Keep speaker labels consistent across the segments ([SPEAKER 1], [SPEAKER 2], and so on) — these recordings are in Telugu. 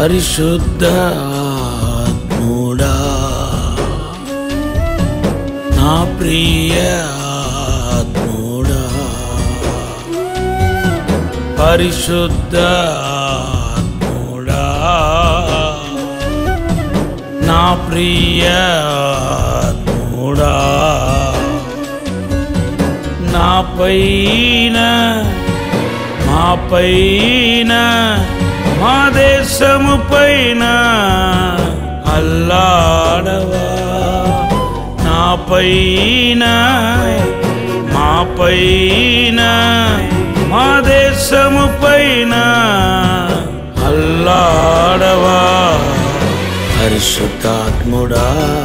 [SPEAKER 1] పరిశుద్ధ ఆత్ముడా నా ప్రియ ఆత్ముడా పరిశుద్ధ ఆత్ముడా నా ప్రియ ఆత్ముడా నా పైన మా పైన మా దేశము పైన అల్లాడవా నా పైన మా పైన మా దేశము పైన అల్లాడవా పరిశుద్ధాత్ముడా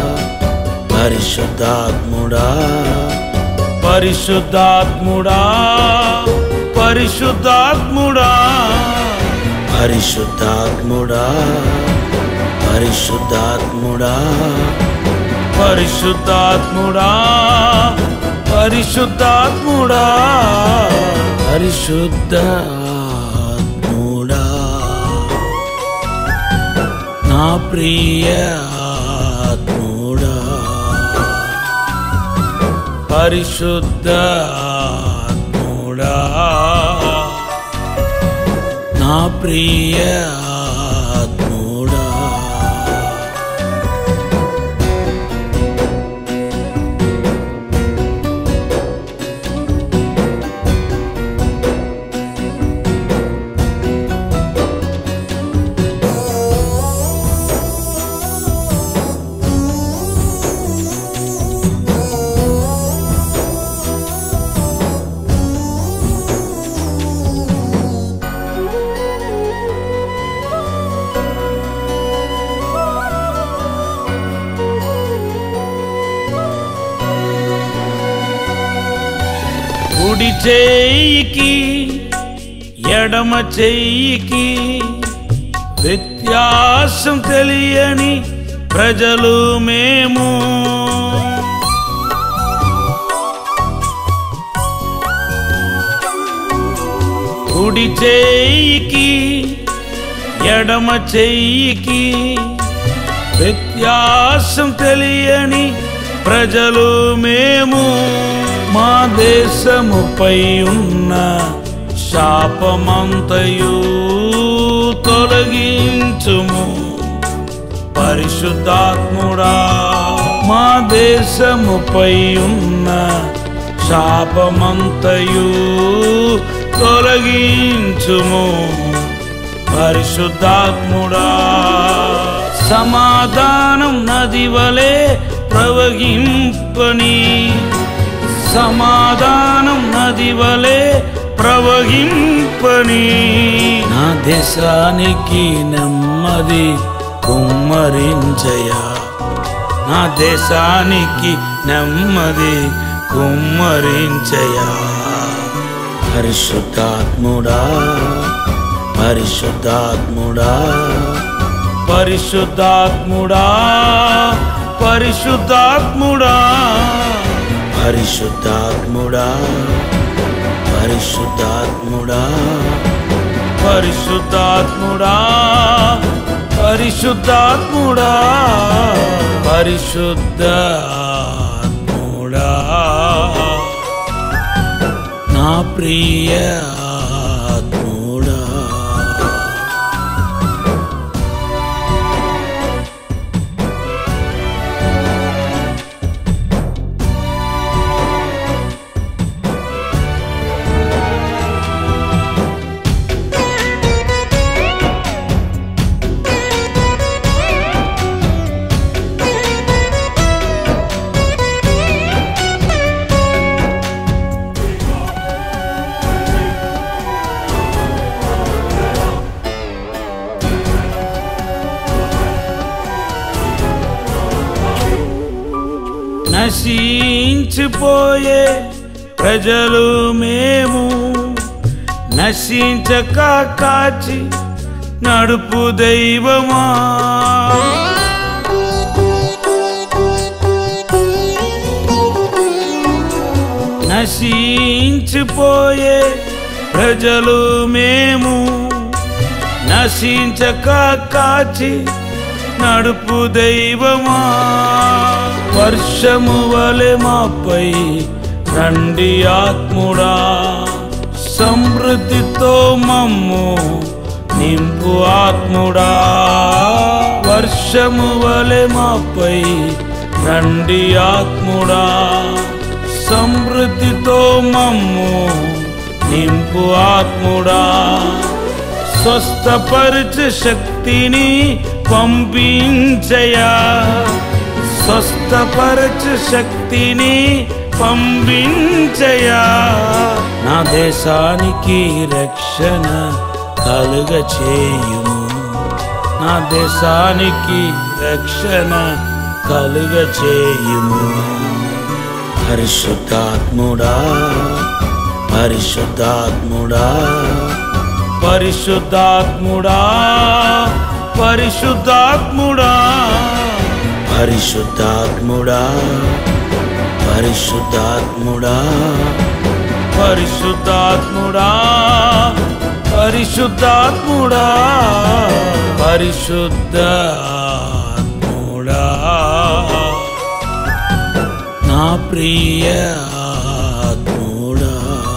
[SPEAKER 1] పరిశుద్ధాత్ముడా పరిశుద్ధాత్ముడా పరిశుద్ధాత్ముడా పరిశుద్ధాత్ముడా పరిశుద్ధాత్ముడా పరిశుద్ధాత్ముడా పరిశుద్ధాత్ముడా పరిశుద్ధాత్ముడా నా ప్రియ ఆత్ముడా పరిశుద్ధ ఆత్ముడా నా ప్రియ ఆత్ముడా కుడి చెయ్యికి ఎడమ చెయ్యికి వ్యత్యాసం తెలియని ప్రజలు మేము కుడి చెయ్యికి ఎడమ చెయ్యికి వ్యత్యాసం తెలియని ప్రజలు మేము మా దేశముపై ఉన్న శాపమంతయు తొలగించుము పరిశుద్ధాత్ముడా మా దేశముపై ఉన్న శాపమంతయు తొలగించుము పరిశుద్ధాత్ముడా సమాధానం నది వలె ప్రవహింపని సమాధానం నది వలె ప్రవహింపని నా దేశానికి నెమ్మది కుమ్మరించయా నా దేశానికి నెమ్మది కుమ్మరించయా పరిశుద్ధాత్ముడా పరిశుద్ధాత్ముడా పరిశుద్ధాత్ముడా పరిశుద్ధాత్ముడా పరిశుద్ధాత్ముడా పరిశుద్ధాత్ముడా పరిశుద్ధాత్ముడా పరిశుద్ధాత్ముడా పరిశుద్ధాత్ముడా నా ప్రియ ఆత్ముడా నశించిపోయే ప్రజలు మేము నశించక కాచి నడుపు దైవమా నశించిపోయే ప్రజలు మేము నశ నశించక కాచి నడుపు దైవమా వర్షము వలె మాపై రండి ఆత్ముడా సమృద్ధితో మమ్ము నింపు ఆత్ముడా వర్షము వలె మాపై రండి ఆత్ముడా సమృద్ధితో మమ్ము నింపు ఆత్ముడా స్వస్థపరచ శక్తిని పంపించయా స్వస్థపరచ శక్తిని పంపించయా నా దేశానికి రక్షణ కలుగ చేయుము నా దేశానికి రక్షణ కలుగ చేయుము పరిశుద్ధాత్ముడా పరిశుద్ధాత్ముడా పరిశుద్ధాత్ముడా పరిశుద్ధాత్ముడా పరిశుద్ధాత్ముడా పరిశుద్ధాత్ముడా పరిశుద్ధాత్ముడా పరిశుద్ధాత్ముడా పరిశుద్ధాత్ముడా నా ప్రియ ఆత్ముడా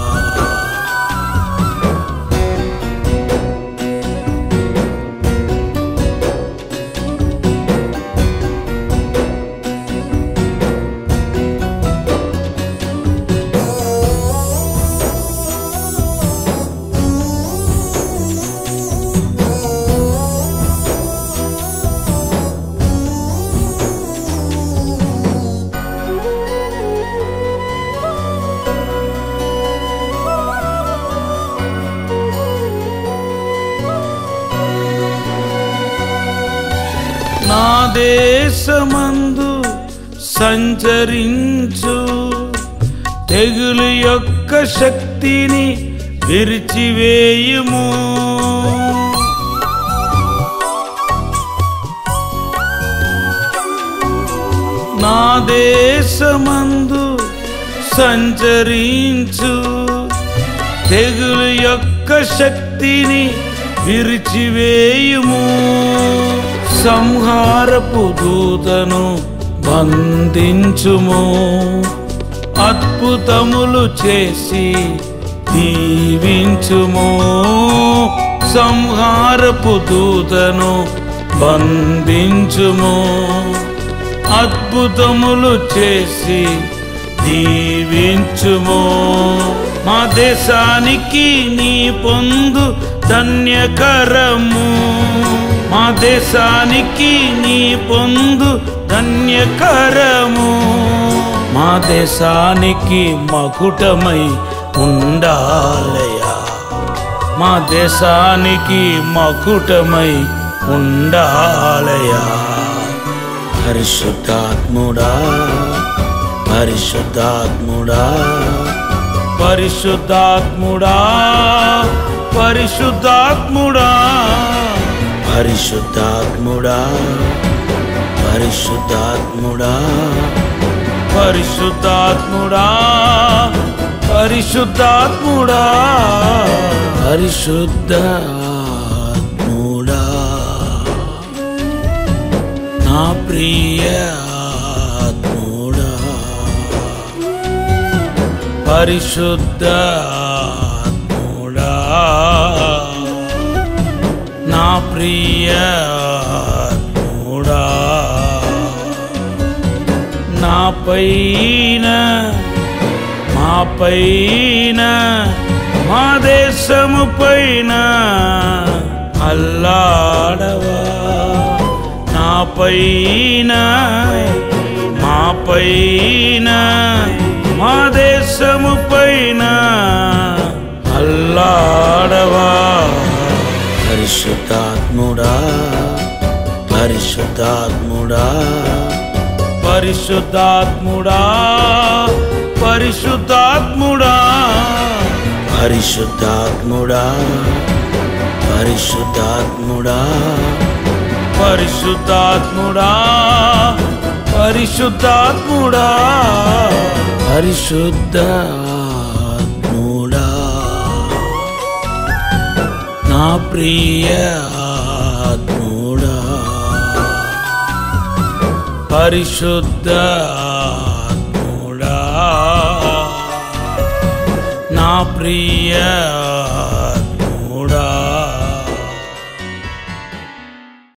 [SPEAKER 1] నా దేశమందు సంచరించు తెగులు యొక్క శక్తిని విరిచివేయుము నా దేశమందు సంచరించు తెగులు యొక్క శక్తిని విరిచివేయుము సంహారపు దూతను బంధించుము అద్భుతములు చేసి దీవించుము సంహారపు దూతను బంధించుము అద్భుతములు చేసి దీవించుము మా దేశానికి నీ పొందు ధన్యకరము మా దేశానికి నీ పొందు ధన్యకరము మా దేశానికి మకుటమై ఉండాలయా మా దేశానికి మకుటమై ఉండాలయా పరిశుద్ధాత్ముడా పరిశుద్ధాత్ముడా పరిశుద్ధాత్ముడా పరిశుద్ధాత్ముడా పరిశుద్ధాత్ముడా పరిశుద్ధాత్ముడా పరిశుద్ధాత్ముడా పరిశుద్ధాత్ముడా పరిశుద్ధాత్ముడా నా ప్రియ ఆత్ముడా పరిశుద్ధాత్ముడా నా ప్రియ ఆత్ముడా నా పైన మా పైన మా దేశము పైన అల్లాడవా నా పైన మా పైన మా దేశము పైన అల్లాడవా పరిశుద్ధాత్ముడా పరిశుద్ధాత్ముడా పరిశుద్ధాత్ముడా పరిశుద్ధాత్ముడా పరిశుద్ధాత్ముడా పరిశుద్ధాత్ముడా పరిశుద్ధాత్ముడా పరిశుద్ధాత్ముడా పరిశుద్ధాత్ముడా నా ప్రియ ఆత్ముడా పరిశుద్ధ ఆత్ముడా నా ప్రియ